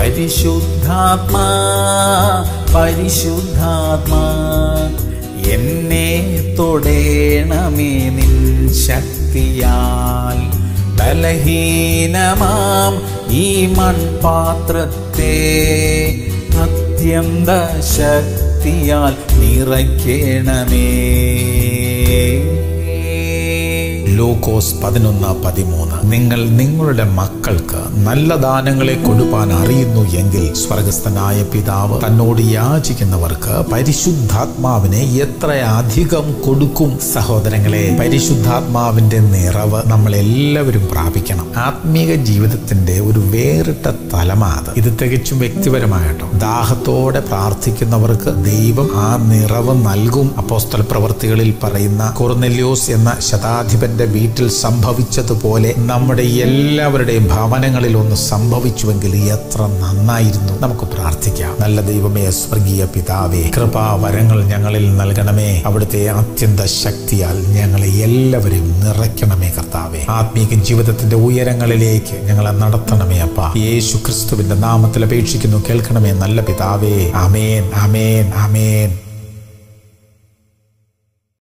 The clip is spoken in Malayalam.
പരിശുദ്ധാത്മാ പരിശുദ്ധാത്മാ എന്നെ തൊടേണമേ നിൻ ശക്തിയാൽ ബലഹീനമാം ഈ മൺപാത്രത്തെ അത്യന്ത ശക്തിയാൽ നിറയ്ക്കണമേ ലൂക്കോസ് പതിനൊന്ന് പതിമൂന്ന് നിങ്ങൾ നിങ്ങളുടെ മക്കൾക്ക് നല്ല ദാനങ്ങളെ കൊടുപ്പാൻ അറിയുന്നു എങ്കിൽ സ്വർഗസ്ഥനായ പിതാവ് തന്നോട് യാചിക്കുന്നവർക്ക് പരിശുദ്ധാത്മാവിനെ എത്ര അധികം കൊടുക്കും സഹോദരങ്ങളെ പരിശുദ്ധാത്മാവിന്റെ നിറവ് നമ്മൾ എല്ലാവരും പ്രാപിക്കണം ആത്മീക ജീവിതത്തിന്റെ ഒരു വേറിട്ട തലമാത് ഇത് തികച്ചും വ്യക്തിപരമായിട്ടോ ദാഹത്തോടെ പ്രാർത്ഥിക്കുന്നവർക്ക് ദൈവം ആ നിറവ് നൽകും അപ്പോസ്തല പ്രവർത്തികളിൽ പറയുന്ന കൊർനെല്യോസ് എന്ന ശതാധിപന്റെ വീട്ടിൽ സംഭവിച്ചതുപോലെ നമ്മുടെ എല്ലാവരുടെയും ഭവനങ്ങളിൽ ഒന്ന് സംഭവിച്ചുവെങ്കിൽ എത്ര നന്നായിരുന്നു നമുക്ക് പ്രാർത്ഥിക്കാം നല്ല ദൈവമേ സ്വർഗീയ പിതാവേ കൃപാവരങ്ങൾ ഞങ്ങളിൽ നൽകണമേ അവിടുത്തെ അത്യന്ത ശക്തിയാൽ ഞങ്ങളെ എല്ലാവരെയും നിറയ്ക്കണമേ കർത്താവേ ആത്മീക ജീവിതത്തിന്റെ ഉയരങ്ങളിലേക്ക് ഞങ്ങളെ നടത്തണമേ അപ്പ യേശു ക്രിസ്തുവിന്റെ നാമത്തിൽ അപേക്ഷിക്കുന്നു കേൾക്കണമേ നല്ല പിതാവേ അമേൻ അമേൻ അമേൻ